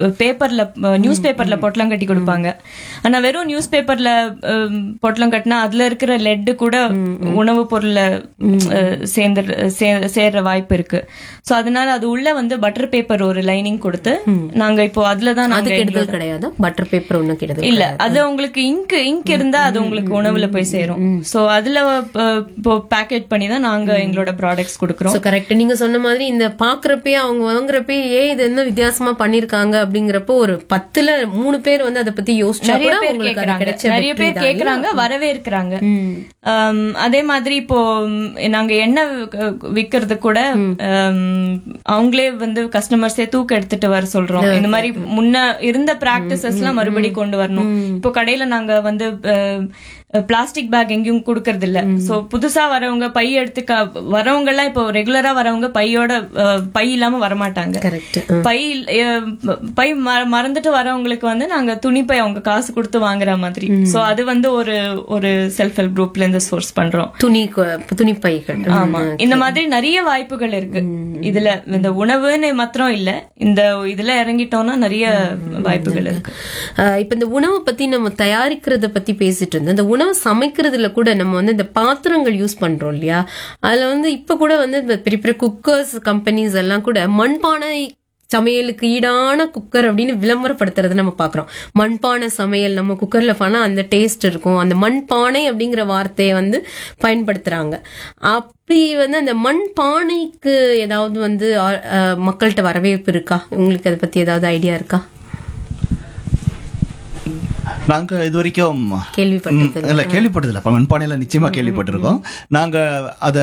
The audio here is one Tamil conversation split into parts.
பேப்பர்ல நியூஸ் பேப்பர்ல பொட்டலம் கட்டி கொடுப்பாங்க ஆனா வெறும் நியூஸ் பேப்பர்ல பொட்டலம் கட்டினா அதுல இருக்கிற லெட் கூட உணவுப் பொருள்ல அஹ், சேர்ந்து சே- சேர்ற வாய்ப்பு இருக்கு சோ அதனால அது உள்ள வந்து பட்டர் பேப்பர் ஒரு லைனிங் கொடுத்து நாங்க இப்போ அதுல தான் அது நாங்க கெடுதல் கிடையாது பட்டர் பேப்பர் ஒன்றும் கெடுதல் இல்ல அது உங்களுக்கு இங்க் இங்க் இருந்தா அது உங்களுக்கு உணவுல போய் சேரும் சோ அதுல அஹ், இப்போ பேக்கேஜ் பண்ணி தான் நாங்க எங்களோட ப்ராடக்ட்ஸ் கொடுக்கறோம் ஸோ கரெக்ட் நீங்க சொன்ன மாதிரி இந்த பாக்குறப்பே அவங்க வாங்குறப்பே ஏன் இது என்ன வித்தியாசமா பண்ணிருக்காங்க அப்படிங்கிறப்போ ஒரு பத்துல மூணு பேர் வந்து அதை பத்தி யோசிச்சா நிறைய கூட பேர் உங்களுக்கு அது கேக்குறாங்க கிடைச்ச நிறைய வெற்றி பேர் தான். கேக்குறாங்க வரவேற்கிறாங்க ஆம், அதே மாதிரி இப்போ ம், நாங்க எண்ணெய் விக்க- விக்கிறது கூட ஆம், அவங்களே வந்து கஸ்டமர்ஸே தூக்க எடுத்துட்டு வர சொல்றோம் இந்த மாதிரி முன்ன இருந்த பிராக்டிசஸ் எல்லாம் மறுபடி கொண்டு வரணும் இப்போ கடையில நாங்க வந்து பிளாஸ்டிக் பேக் எங்கேயும் கொடுக்கறது இல்ல சோ புதுசா வரவங்க பை எடுத்து க- வரவங்க எல்லாம் இப்போ ரெகுலரா வரவங்க பையோட அஹ், பை இல்லாம வரமாட்டாங்க கரெக்ட் பை அஹ், பை ம- மறந்துட்டு வரவங்களுக்கு வந்து நாங்க துணிப்பை அவங்க காசு கொடுத்து வாங்குற மாதிரி சோ அது வந்து ஒரு ஒரு செல்ஃப் ஹெல்ப் குரூப்ல இருந்து சோர்ஸ் பண்றோம் துணி கொ- துணி பைகள் ஆமா இந்த மாதிரி நிறைய வாய்ப்புகள் இருக்கு இதுல இந்த உணவுன்னு மாத்திரம் இல்ல இந்த இதுல இறங்கிட்டோம்னா நிறைய வாய்ப்புகள் இருக்கு ஆஹ் இப்ப இந்த உணவை பத்தி நம்ம தயாரிக்கிறத பத்தி பேசிட்டு இருந்தோம் இந்த உணவு சமைக்கிறதுல கூட நம்ம வந்து இந்த பாத்திரங்கள் யூஸ் பண்றோம் இல்லையா அதுல வந்து இப்ப கூட வந்து இந்த பெரிய பெரிய குக்கர்ஸ் கம்பெனிஸ் எல்லாம் கூட மண்பானை சமையலுக்கு ஈடான குக்கர் அப்படின்னு விளம்பரப்படுத்துறது நம்ம பாக்குறோம் மண்பானை சமையல் நம்ம குக்கர்ல பண்ணா அந்த டேஸ்ட் இருக்கும் அந்த மண்பானை அப்படிங்கிற வார்த்தையை வந்து பயன்படுத்துறாங்க அப்படி வந்து அந்த மண்பானைக்கு ஏதாவது வந்து ஆ- ஆஹ் மக்கள்கிட்ட வரவேற்பு இருக்கா உங்களுக்கு அதை பத்தி ஏதாவது ஐடியா இருக்கா நாங்க இது வரைக்கும் கேள்விப்பட்டது ம், இல்ல கேள்விப்பட்டதில்ல இப்ப மண்பானையில நிச்சயமா கேள்விப்பட்டிருக்கோம் நாங்க அத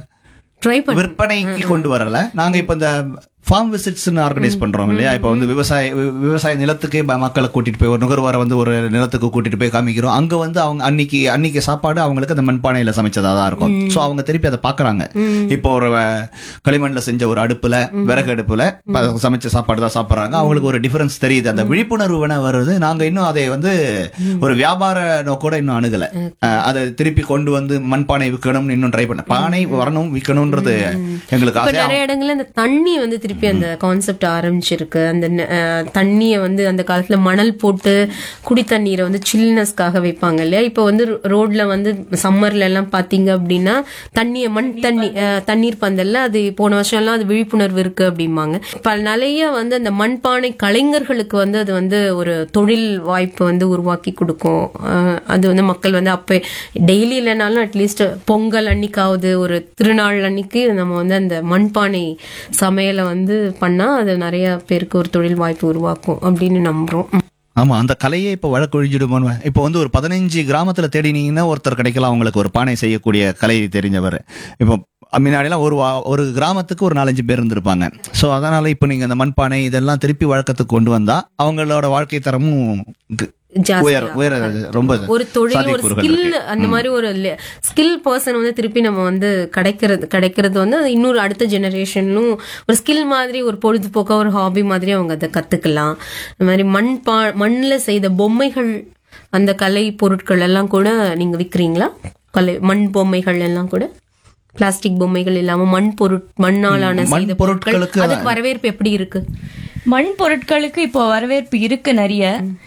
ட்ரை பண்ண விற்பனைக்கு கொண்டு வரல நாங்க இப்ப இந்த ஃபார்ம் விசிட்ஸ் ஆர்கனைஸ் பண்றோம் இல்லையா இப்ப வந்து விவசாய வி- விவசாய நிலத்துக்கு ம- மக்களை கூட்டிட்டு போய் ஒரு நுகர்வோரை வந்து ஒரு நிலத்துக்கு கூட்டிட்டு போய் காமிக்கிறோம் அங்க வந்து அவங்க அன்னைக்கு அன்னைக்கு சாப்பாடு அவங்களுக்கு அந்த மண்பானையில சமைச்சதா தான் இருக்கும் சோ அவங்க திருப்பி அதை பாக்குறாங்க இப்போ ஒரு அஹ், களிமண்ல செஞ்ச ஒரு அடுப்புல விறகு அடுப்புல ப- சமைச்ச சாப்பாடு தான் சாப்பிடுறாங்க அவங்களுக்கு ஒரு டிஃபரன்ஸ் தெரியுது அந்த விழிப்புணர்வு வேணா வருது நாங்க இன்னும் அதை வந்து ஒரு வியாபார நோக்கோட இன்னும் அணுகல அஹ், அதை திருப்பி கொண்டு வந்து மண்பானை விற்கணும்னு இன்னும் ட்ரை பண்ண பானை வரணும் விற்கணும்ன்றது எங்களுக்கு இப்ப ஆசை நிறைய இடங்கள்ல அந்த தண்ணி வந்து திருப்பி அந்த கான்செப்ட் ஆரம்பிச்சிருக்கு அந்த ந- அஹ், தண்ணிய வந்து அந்த காலத்துல மணல் போட்டு குடி தண்ணீரை வந்து சில்னஸ்க்காக வைப்பாங்க இல்லையா இப்போ வந்து ரோட்ல வந்து சம்மர்ல எல்லாம் பாத்தீங்க அப்படின்னா தண்ணிய மண் தண்ணி அஹ், தண்ணீர் பந்தல்ல அது போன வருஷம் எல்லாம் அது விழிப்புணர்வு இருக்கு அப்படிம்பாங்க இப்ப நிறைய வந்து அந்த மண்பானை கலைஞர்களுக்கு வந்து அது வந்து ஒரு தொழில் வாய்ப்பு வந்து உருவாக்கி கொடுக்கும் அஹ், அது வந்து மக்கள் வந்து அப்ப டெய்லி இல்லைனாலும் அட்லீஸ்ட் பொங்கல் அன்னைக்காவது ஒரு திருநாள் அன்னைக்கு நம்ம வந்து அந்த மண்பானை சமையலை வந்து பண்ணா அது நிறைய பேருக்கு ஒரு தொழில் வாய்ப்பு உருவாக்கும் அப்படின்னு நம்புறோம் ஆமா அந்த கலையே இப்ப வழக்கொழிஞ்சிடுமோன்னு இப்போ வந்து ஒரு பதினஞ்சு கிராமத்துல தேடினீங்கன்னா ஒருத்தர் கிடைக்கலாம் அவங்களுக்கு ஒரு பானை செய்யக்கூடிய கலை தெரிஞ்சவர் இப்போ முன்னாடிலாம் ஒரு வா- ஒரு கிராமத்துக்கு ஒரு நாலஞ்சு பேர் இருந்திருப்பாங்க சோ அதனால இப்போ நீங்க அந்த மண்பானை இதெல்லாம் திருப்பி வழக்கத்துக்கு கொண்டு வந்தா அவங்களோட வாழ்க்கை தரமும் கு- ஜாஸ்தியா உயர உயர ரொம்ப ஒரு தொழில் ஒரு சாத்தியக்கூறுகள் ஸ்கில் இருக்கு. அந்த மாதிரி ஒரு ஸ்கில் பர்சன் வந்து திருப்பி நம்ம வந்து கிடைக்கிறது கிடைக்கிறது வந்து அது இன்னொரு அடுத்த ஜெனரேஷனும் ஒரு ஸ்கில் மாதிரி ஒரு பொழுதுபோக்கா ஒரு ஹாபி மாதிரி அவங்க அதை கத்துக்கலாம் இந்த மாதிரி மண் பா மண்ணில் செய்த பொம்மைகள் அந்த கலை பொருட்கள் எல்லாம் கூட நீங்க விக்கிறீங்களா கலை மண் பொம்மைகள் எல்லாம் கூட பிளாஸ்டிக் பொம்மைகள் இல்லாம மண் பொருட் மண்ணாலான மண் செய்த பொருட்களுக்கு பொருட்கள் அதுக்கு வரவேற்பு எப்படி இருக்கு மண் பொருட்களுக்கு இப்போ வரவேற்பு இருக்கு நிறைய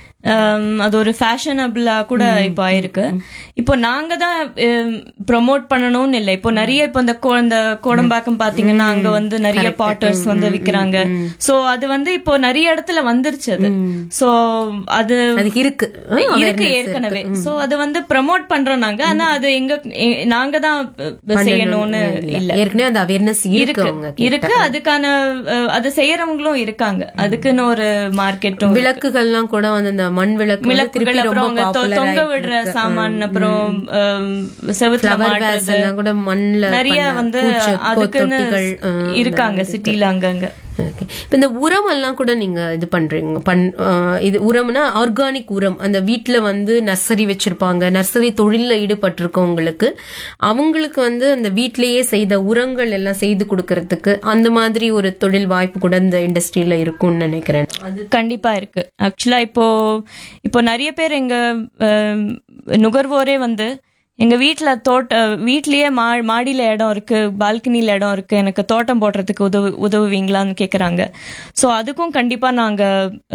ஆம், அது ஒரு ஃபேஷனபிளா கூட இப்போ ஆயிருக்கு இப்போ நாங்க தான் ப்ரொமோட் பண்ணணும்னு இல்லை இப்போ நிறைய இப்போ இந்த கோ- இந்த கோடம்பாக்கம் பாத்தீங்கன்னா அங்க வந்து நிறைய பாட்டர்ஸ் வந்து விக்கிறாங்க சோ அது வந்து இப்போ நிறைய இடத்துல வந்துருச்சு அது சோ அது அதுக்கு இருக்கு ஆ, இருக்கு ஏற்கனவே சோ அது வந்து ப்ரமோட் பண்றோம் நாங்க ஆனா அது எங்க எ- நாங்க தான் செய்யணும்னு இல்ல ஏற்கனவே அந்த அவேர்னஸ் இருக்கு இருக்கு அவங்க இருக்கு அதுக்கான அஹ், அது செய்யறவங்களும் இருக்காங்க அதுக்குன்னு ஒரு மார்க்கெட்டும் விளக்குகள்லாம் கூட வந்து இந்த மண் விளக்கு வந்து விளக்குகள் திருப்பி அப்புறம் ரொம்ப அவங்க தொ- பாப்புலர் தொங்க விடுற சாமான் அப்புறம் அஹ், செவுத்துல ஃப்ளவர் வேஸ் மாட்டுறது எல்லாம் கூட மண்ல நிறைய பண்ண வந்து பூச்சி- அதுக்குன்னு தொட்டிகள், அஹ், இருக்காங்க சிட்டில அங்கங்க Okay. இப்ப இந்த உரம் எல்லாம் கூட நீங்க இது பண்றீங்க பண் அஹ், இது உரம்னா ஆர்கானிக் உரம் அந்த வீட்ல வந்து நர்சரி வச்சிருப்பாங்க நர்சரி தொழில்ல ஈடுபட்டிருக்கவங்களுக்கு அவங்களுக்கு வந்து அந்த வீட்லயே செய்த உரங்கள் எல்லாம் செய்து கொடுக்கறதுக்கு அந்த மாதிரி ஒரு தொழில் வாய்ப்பு கூட இந்த இண்டஸ்ட்ரியில இருக்கும்னு நினைக்கிறேன் கண்டிப்பா இருக்கு ஆக்சுவலா இப்போ இப்போ நிறைய பேர் எங்க அஹ், நுகர்வோரே வந்து எங்க வீட்ல தோட்ட வீட்லயே மா மாடியில இடம் இருக்கு பால்கனில இடம் இருக்கு எனக்கு தோட்டம் போடுறதுக்கு உதவு உதவுவீங்களான்னு கேக்குறாங்க சோ அதுக்கும் கண்டிப்பா நாங்க